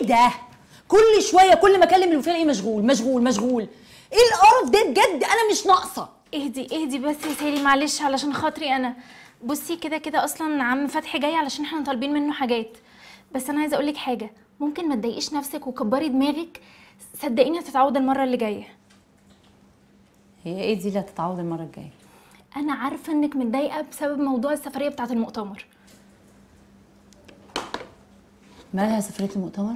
ده كل شويه كل ما اكلم الوفيه الاقيه مشغول مشغول مشغول ايه القرف ده بجد انا مش ناقصه اهدي اهدي بس يا سالي معلش علشان خاطري انا بصي كده كده اصلا عم فتحي جاي علشان احنا طالبين منه حاجات بس انا عايزه اقولك حاجه ممكن ما تضايقيش نفسك وكبري دماغك صدقيني هتتعوض المره اللي جايه هي ايه دي اللي هتتعوض المره الجايه انا عارفه انك متضايقه بسبب موضوع السفريه بتاعه المؤتمر مالها سفريه المؤتمر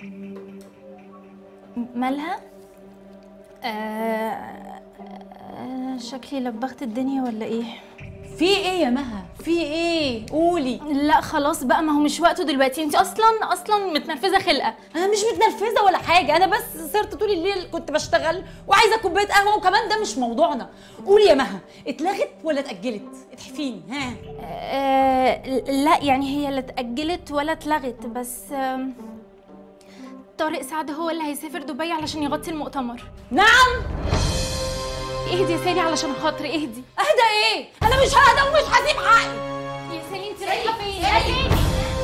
م- مالها آه آه شكلي لبخت الدنيا ولا ايه في ايه يا مها في ايه قولي لا خلاص بقى ما هو مش وقته دلوقتي انت اصلا اصلا متنرفزه خلقه انا مش متنرفزه ولا حاجه انا بس صرت طول الليل كنت بشتغل وعايزه كوبايه قهوه وكمان ده مش موضوعنا قولي يا مها اتلغت ولا اتاجلت اتحفيني ها آه لا يعني هي لا اتأجلت ولا اتلغت بس آم، طارق سعد هو اللي هيسافر دبي علشان يغطي المؤتمر نعم اهدي يا سالي علشان خاطري اهدي اهدى ايه انا مش ههدى ومش هسيب حقي يا سالي انت رايحه فين يا سالي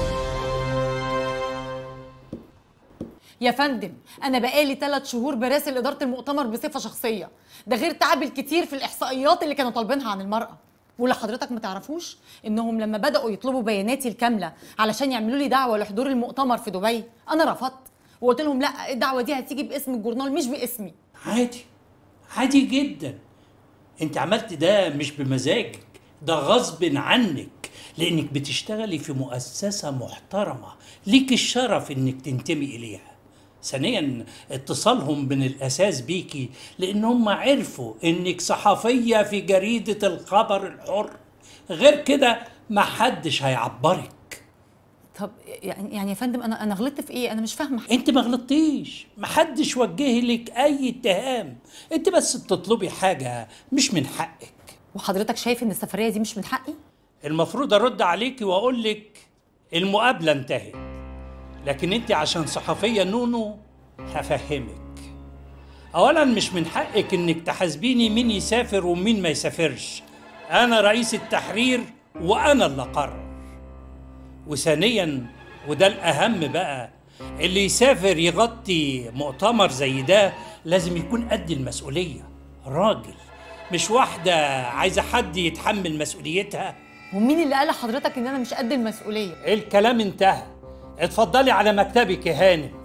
يا فندم انا بقالي ثلاث شهور براسل اداره المؤتمر بصفه شخصيه ده غير تعب الكتير في الاحصائيات اللي كانوا طالبينها عن المراه واللي حضرتك ما تعرفوش انهم لما بداوا يطلبوا بياناتي الكامله علشان يعملوا لي دعوه لحضور المؤتمر في دبي انا رفضت وقلت لهم لا الدعوه دي هتيجي باسم الجورنال مش باسمي عادي عادي جدا انت عملت ده مش بمزاجك ده غصب عنك لانك بتشتغلي في مؤسسة محترمة ليك الشرف انك تنتمي اليها ثانيا اتصالهم من الاساس بيكي لان هم عرفوا انك صحفية في جريدة الخبر الحر غير كده محدش هيعبرك طب يعني يعني يا فندم انا انا غلطت في ايه انا مش فاهمه حاجة. انت ما غلطتيش محدش وجه لك اي اتهام انت بس بتطلبي حاجة مش من حقك وحضرتك شايف ان السفريه دي مش من حقي المفروض ارد عليكي واقول لك المقابله انتهت لكن انت عشان صحفيه نونو هفهمك اولا مش من حقك انك تحاسبيني مين يسافر ومين ما يسافرش انا رئيس التحرير وانا اللي اقرر وثانيا وده الاهم بقى اللي يسافر يغطي مؤتمر زي ده لازم يكون قد المسؤوليه راجل مش واحده عايزه حد يتحمل مسؤوليتها ومين اللي قال لحضرتك ان انا مش قد المسؤوليه الكلام انتهى اتفضلي على مكتبك يا هانم